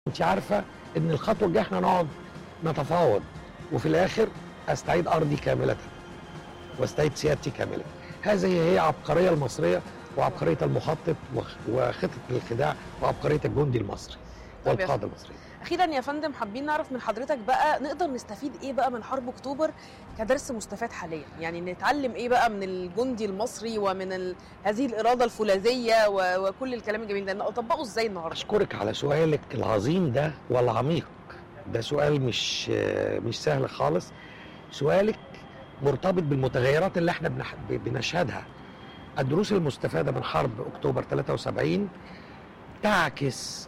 انت عارفه ان الخطوه الجايه احنا نقعد نتفاوض وفي الاخر استعيد ارضي كامله واستعيد سيادتي كامله هذه هي عبقريه المصريه وعبقريه المخطط وخ- وخطه الخداع وعبقريه الجندي المصري طيب يا والقاده المصريين اخيرا يا فندم حابين نعرف من حضرتك بقى نقدر نستفيد ايه بقى من حرب اكتوبر كدرس مستفاد حاليا يعني نتعلم ايه بقى من الجندي المصري ومن ال... هذه الاراده الفولاذيه و... وكل الكلام الجميل ده نطبقه ازاي النهارده اشكرك على سؤالك العظيم ده والعميق ده سؤال مش مش سهل خالص سؤالك مرتبط بالمتغيرات اللي احنا بنح- بنشهدها الدروس المستفاده من حرب اكتوبر 73 تعكس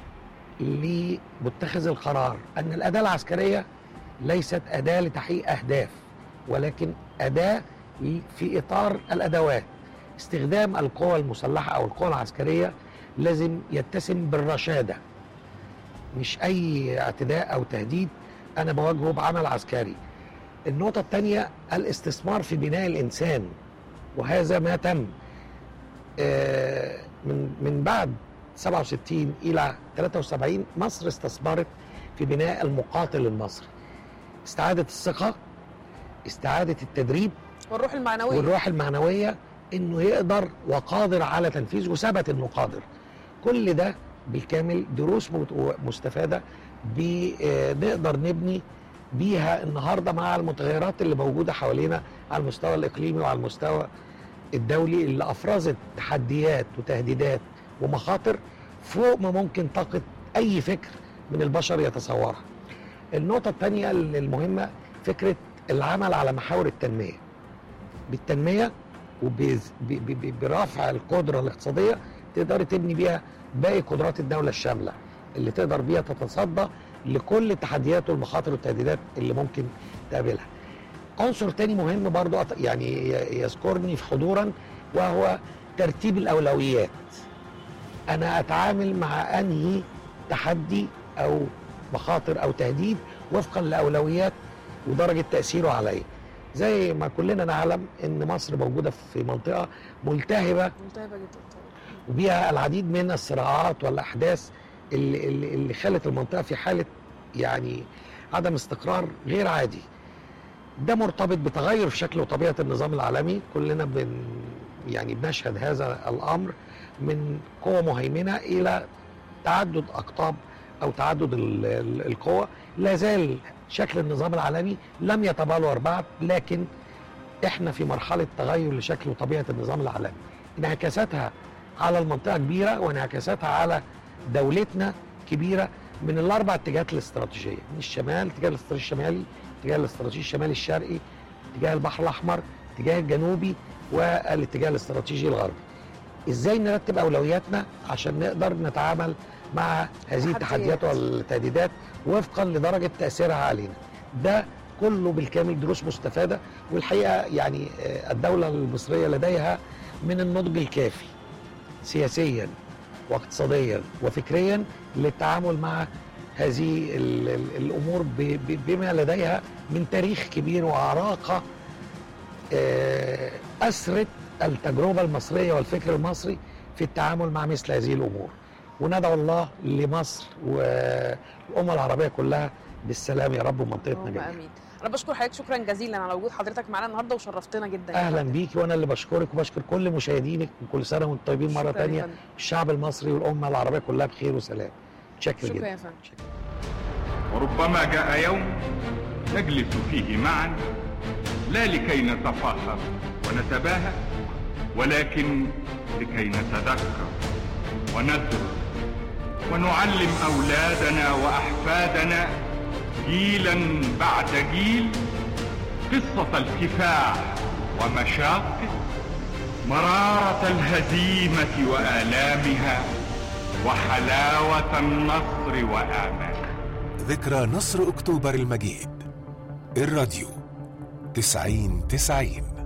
لمتخذ القرار ان الاداه العسكريه ليست اداه لتحقيق اهداف ولكن اداه في اطار الادوات استخدام القوى المسلحه او القوى العسكريه لازم يتسم بالرشاده مش اي اعتداء او تهديد انا بواجهه بعمل عسكري النقطه الثانيه الاستثمار في بناء الانسان وهذا ما تم آه، من من بعد 67 الى 73 مصر استثمرت في بناء المقاتل المصري استعاده الثقه استعاده التدريب والروح المعنويه والروح المعنويه انه يقدر وقادر على تنفيذ وثبت انه قادر كل ده بالكامل دروس مت- مستفاده بنقدر نبني بيها النهارده مع المتغيرات اللي موجوده حوالينا على المستوى الاقليمي وعلى المستوى الدولي اللي افرزت تحديات وتهديدات ومخاطر فوق ما ممكن طاقه اي فكر من البشر يتصورها. النقطه الثانيه المهمه فكره العمل على محاور التنميه. بالتنميه وبرفع القدره الاقتصاديه تقدر تبني بيها باقي قدرات الدوله الشامله اللي تقدر بيها تتصدى لكل التحديات والمخاطر والتهديدات اللي ممكن تقابلها. عنصر تاني مهم برضو أط- يعني ي- يذكرني في حضورا وهو ترتيب الاولويات. انا اتعامل مع انهي تحدي او مخاطر او تهديد وفقا لاولويات ودرجه تاثيره عليا. زي ما كلنا نعلم ان مصر موجوده في منطقه ملتهبه ملتهبه جدا طبعا وبيها العديد من الصراعات والاحداث اللي, اللي, اللي خلت المنطقه في حاله يعني عدم استقرار غير عادي. ده مرتبط بتغير في شكل وطبيعه النظام العالمي كلنا بن يعني بنشهد هذا الامر من قوه مهيمنه الى تعدد اقطاب او تعدد ال- ال- القوى لا زال شكل النظام العالمي لم يتبلور بعد لكن احنا في مرحله تغير لشكل وطبيعه النظام العالمي انعكاساتها على المنطقه كبيره وانعكاساتها على دولتنا كبيره من الاربع اتجاهات الاستراتيجيه من الشمال اتجاه الاستراتيجي الشمالي اتجاه الاستراتيجي الشمالي الشرقي اتجاه البحر الاحمر اتجاه الجنوبي والاتجاه الاستراتيجي الغربي ازاي نرتب اولوياتنا عشان نقدر نتعامل مع هذه التحديات تحديات. والتهديدات وفقا لدرجه تاثيرها علينا ده كله بالكامل دروس مستفاده والحقيقه يعني آه، الدوله المصريه لديها من النضج الكافي سياسيا واقتصاديا وفكريا للتعامل مع هذه ال- ال- الامور ب- ب- بما لديها من تاريخ كبير وعراقه آه، اسرت التجربه المصريه والفكر المصري في التعامل مع مثل هذه الامور وندعو الله لمصر والامه العربيه كلها بالسلام يا رب ومنطقتنا اللهم جميعا امين انا بشكر حضرتك شكرا جزيلا على وجود حضرتك معانا النهارده وشرفتنا جدا يا اهلا فندم. بيكي وانا اللي بشكرك وبشكر كل مشاهدينك وكل سنه وانتم طيبين مره شكراً يا تانية فندم. الشعب المصري والامه العربيه كلها بخير وسلام شكرا شكرا جدا يا فندم وربما جاء يوم نجلس فيه معا لا لكي نتفاخر ونتباهى ولكن لكي نتذكر وندرس ونعلم اولادنا واحفادنا جيلا بعد جيل قصه الكفاح ومشاقه مراره الهزيمه والامها وحلاوه النصر واماله ذكرى نصر أكتوبر المجيد الراديو تسعين تسعين